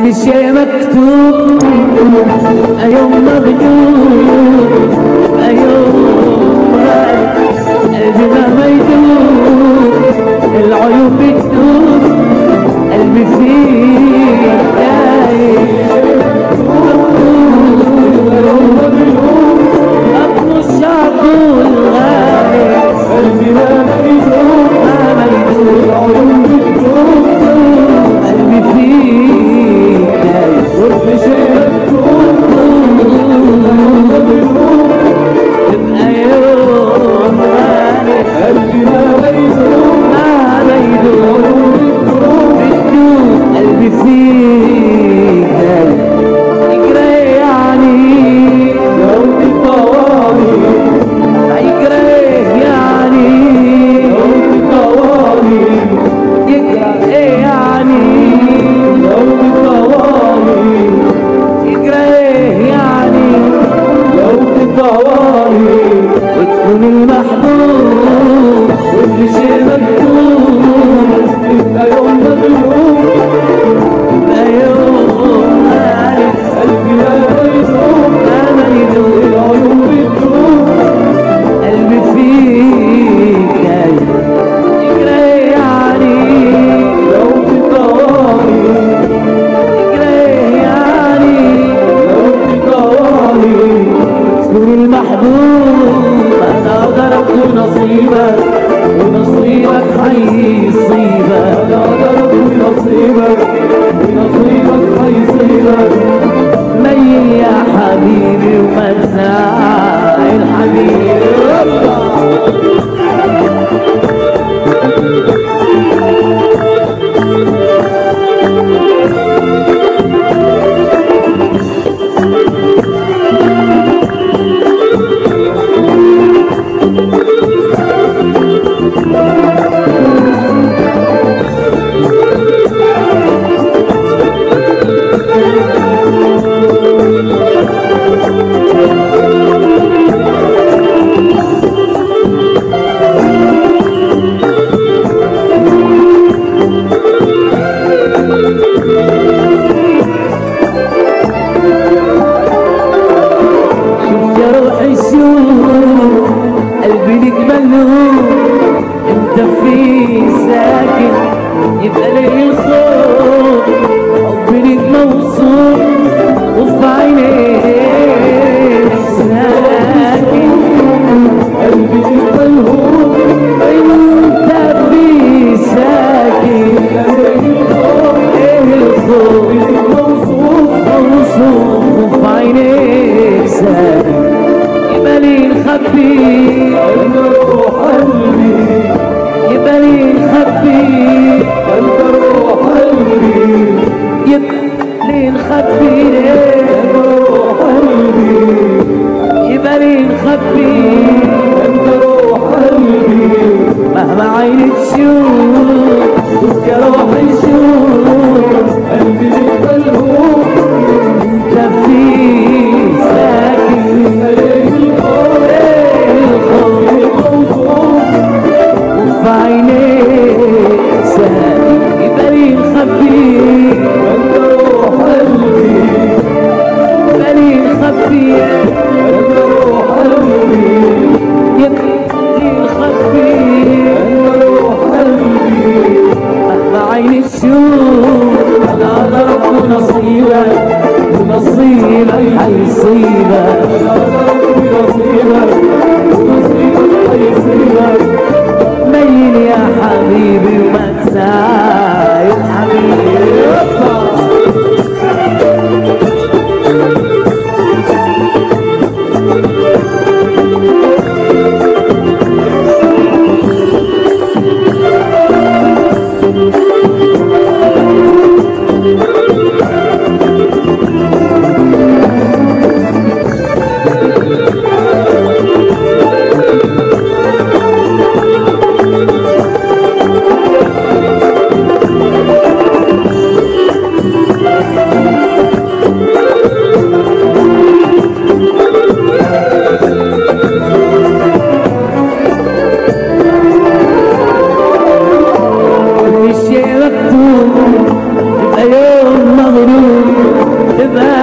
كل شيء مكتوب يوم مغلوب يوم غالي قلبنا ما يدوب العيوب بتدوب قلبي فيك دايب أطمش عقول غالي قلبنا ما يدوب ما يدوب قلبي فيك دايب كل شيء تبقى يوم غالي ما بيدوب بتدوب قلبي فيك دايب يجري يعني لو تطوالي يجري يعني لو تطوالي يجري يعني لو تطوالي يجري يعني لو تطوالي وتكون المحبوب كل شيء مكتوب يبقى يوم مغلوب يبقى يوم غالب قلبي ما يدوب ما يدوب العيون بتدوب قلبي فيك جاي يجري يعني لو تطوالي يجري يعني لو تطوالي تكون المحبوب انا اقدر اكون نصيبك ونصيبك حيصيبك انا اقدر اكون نصيبك ونصيبك حيصيبك ميل يا حبيبي وما تزعل حبيبي شوف يا روحي شوف قلبي لك ملهوف انت فيه ساكن يبقى لي الخوف حبي لك موصوف وفي عينيك ساكن قلبي لك ملهوف انت فيه ساكن ايه الخوف موصوف موصوف وفي عينيك ساكن يبقى لي نخبي انت روح قلبي يبقى لي نخبي انت روح قلبي يبقى لي نخبي انت روح قلبي يبقى لي نخبي انت روح قلبي مهما عيني تشوف يا روحي شوف قلبي لك ملهوف انت فيه ساكن وفي عينيك ساكن يبقى لي نخبي انت روح قلبي يبقى لي نخبي انت روح قلبي يبقى لي نخبي انت روح قلبي مهما عيني تشوف انا اقدر اكون نصيبك ونصيبك حيصيبك انا اقدر اكون نصيبك ونصيبك حيصيبك ميل يا حبيبي وما تسايب حبيبي كل شيء مكتوب يبقى يوم بالي